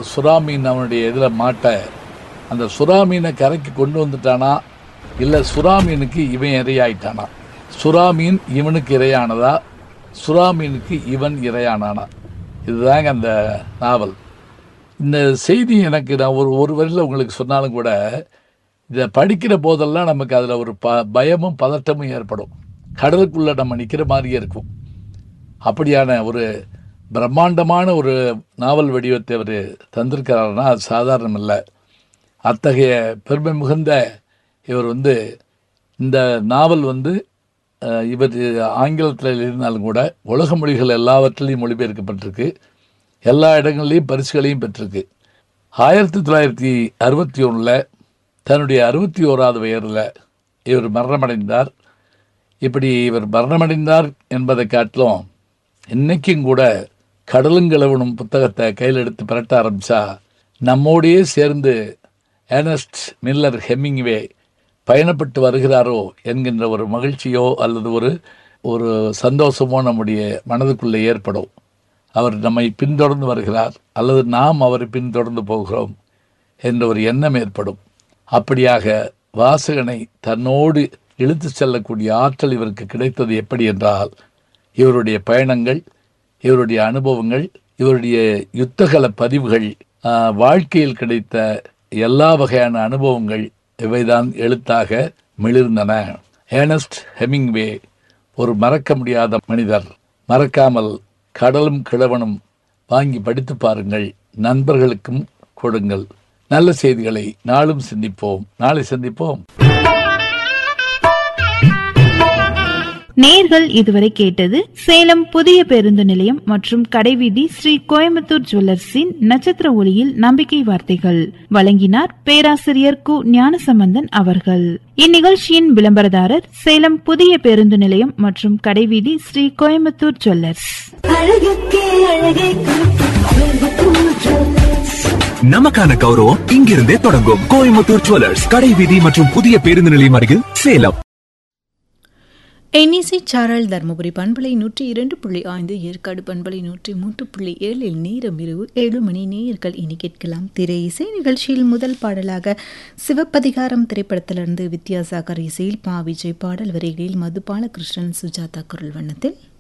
சுறா மீன் அவனுடைய இதில் மாட்ட அந்த சுறா மீனை கரைக்கு கொண்டு வந்துட்டானா இல்லை சுறா மீனுக்கு இவன் இரையாயிட்டானா சுறா மீன் இவனுக்கு இரையானதா சுறா மீனுக்கு இவன் இரையானானா இதுதாங்க அந்த நாவல் இந்த செய்தி எனக்கு நான் ஒரு ஒரு வரியில் உங்களுக்கு சொன்னாலும் கூட இதை படிக்கிற போதெல்லாம் நமக்கு அதில் ஒரு ப பயமும் பதட்டமும் ஏற்படும் கடலுக்குள்ளே நம்ம நிற்கிற மாதிரியே இருக்கும் அப்படியான ஒரு பிரம்மாண்டமான ஒரு நாவல் வடிவத்தை அவர் தந்திருக்கிறாருன்னா அது சாதாரணம் இல்லை அத்தகைய பெருமை மிகுந்த இவர் வந்து இந்த நாவல் வந்து அஹ், இவர் ஆங்கிலத்தில் இருந்தாலும் கூட உலக மொழிகள் எல்லாவற்றிலையும் மொழிபெயர்க்கப்பட்டிருக்கு எல்லா இடங்கள்லையும் பரிசுகளையும் பெற்றிருக்கு ஆயிரத்தி தொள்ளாயிரத்தி அறுபத்தி ஒன்றில் தன்னுடைய அறுபத்தி ஓராவது வயதில் இவர் மரணமடைந்தார் இப்படி இவர் மரணமடைந்தார் என்பதை காட்டிலும் இன்னைக்கும் கூட கடலுங்கிழவனும் புத்தகத்தை கையில் எடுத்து பிரட்ட ஆரம்பித்தா நம்மோடையே சேர்ந்து ஏர்னஸ்ட் மில்லர் ஹெமிங்வே பயணப்பட்டு வருகிறாரோ என்கின்ற ஒரு மகிழ்ச்சியோ அல்லது ஒரு ஒரு சந்தோஷமோ நம்முடைய மனதுக்குள்ளே ஏற்படும் அவர் நம்மை பின்தொடர்ந்து வருகிறார் அல்லது நாம் அவரை பின்தொடர்ந்து போகிறோம் என்ற ஒரு எண்ணம் ஏற்படும் அப்படியாக வாசகனை தன்னோடு இழுத்து செல்லக்கூடிய ஆற்றல் இவருக்கு கிடைத்தது எப்படி என்றால் இவருடைய பயணங்கள் இவருடைய அனுபவங்கள் இவருடைய யுத்தகல பதிவுகள் ஆஹ், வாழ்க்கையில் கிடைத்த எல்லா வகையான அனுபவங்கள் இவைதான் எழுத்தாக மிளிர்ந்தன ஏனஸ்ட் ஹெமிங்வே ஒரு மறக்க முடியாத மனிதர் மறக்காமல் கடலும் கிழவனும் வாங்கி படித்து பாருங்கள் நண்பர்களுக்கும் கொடுங்கள் நல்ல செய்திகளை நாளும் சிந்திப்போம் நாளை சந்திப்போம் நேர்கள் இதுவரை கேட்டது சேலம் புதிய பேருந்து நிலையம் மற்றும் கடைவீதி ஸ்ரீ கோயம்புத்தூர் ஜுவல்லர்ஸின் நட்சத்திர ஒளியில் நம்பிக்கை வார்த்தைகள் வழங்கினார் பேராசிரியர் கு ஞானசம்பந்தன் அவர்கள் இந்நிகழ்ச்சியின் விளம்பரதாரர் சேலம் புதிய பேருந்து நிலையம் மற்றும் கடைவீதி ஸ்ரீ கோயம்புத்தூர் ஜுவல்லர்ஸ் அழகுக்கே அழகை கோயம்புத்தூர் ஜுவல்லர்ஸ். நமக்கான கௌரவம் இங்கிருந்தே தொடங்கும் கோயம்புத்தூர் ஜுவல்லர்ஸ் கடை வீதி மற்றும் புதிய பேருந்து நிலையம் அருகில் சேலம் என்இசி சாரல் தருமபுரி பண்பலை நூற்றி இரண்டு புள்ளி ஐந்து ஏற்காடு பண்பலை நூற்றி மூன்று புள்ளி ஏழில் நேரம் இரவு ஏழு மணி நேயர்கள் இனி கேட்கலாம் திரை இசை நிகழ்ச்சியில் முதல் பாடலாக சிவப்பதிகாரம் திரைப்படத்திலிருந்து வித்யாசாகர் இசையில் பா விஜய் பாடல் வரிகளில் மது பாலகிருஷ்ணன் சுஜாதா குரல் வண்ணத்தில்